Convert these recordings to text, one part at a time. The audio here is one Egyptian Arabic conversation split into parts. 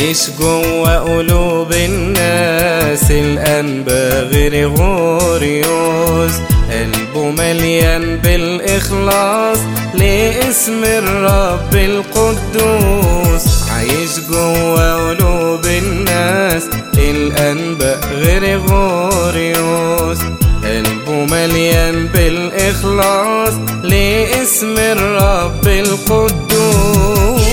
عايش جوا قلوب الناس الأنبا غريغوريوس قلبه مليان بالإخلاص لاسم الرب القدوس عايش جوا قلوب الناس الأنبا غريغوريوس قلبه مليان بالإخلاص لاسم الرب القدوس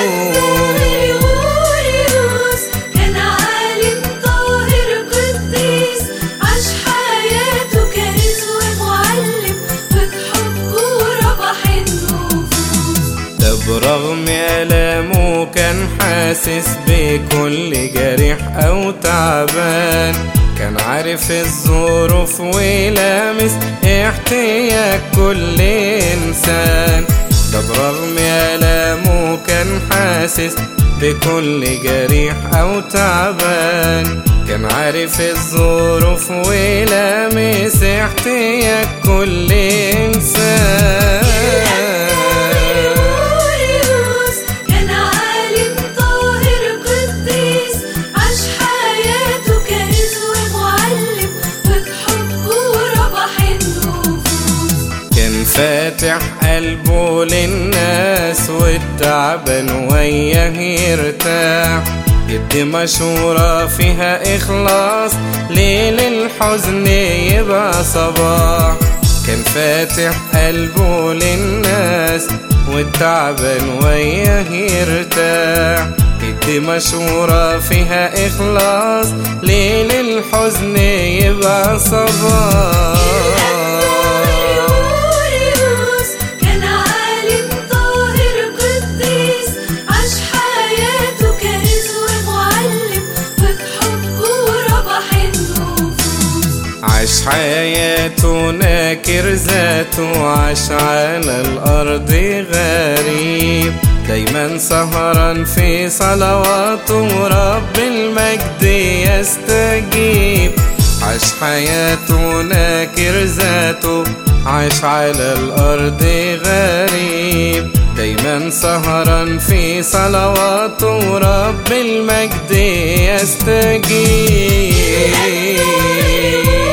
غريغوريوس كان عالم طاهر قديس عاش حياته كارث ومعلم وبحبه ربح النفوس ده برغم آلامه كان حاسس بكل جريح أو تعبان كان عارف الظروف ولامس احتياج كل إنسان ده برغم آلامه كان حاسس بكل جريح أو تعبان كان عارف الظروف ولامس احتياج كل إنسان غريغوريوس كان عالم طاهر قديس عاش حياته كارث ومعلم وبحبه ربح النفوس كان فاتح قلبه للناس والتعبان وياه يرتاح يدي مشورة فيها إخلاص ليل الحزن يبقى صباح كان فاتح قلبه للناس والتعبان وياه يرتاح يدي مشورة فيها إخلاص ليل الحزن يبقى صباح غريغوريوس كان عالم طاهر قديس عاش حياته كارث ومعلم وبحبه ربح النفوس عاش حياته ناكر ذاته عاش على الأرض غريب دايما سهران في صلواته رب المجد يستجيب عاش حياته ناكر ذاته عاش على الأرض غريب دايما سهران في صلواته رب المجد يستجيب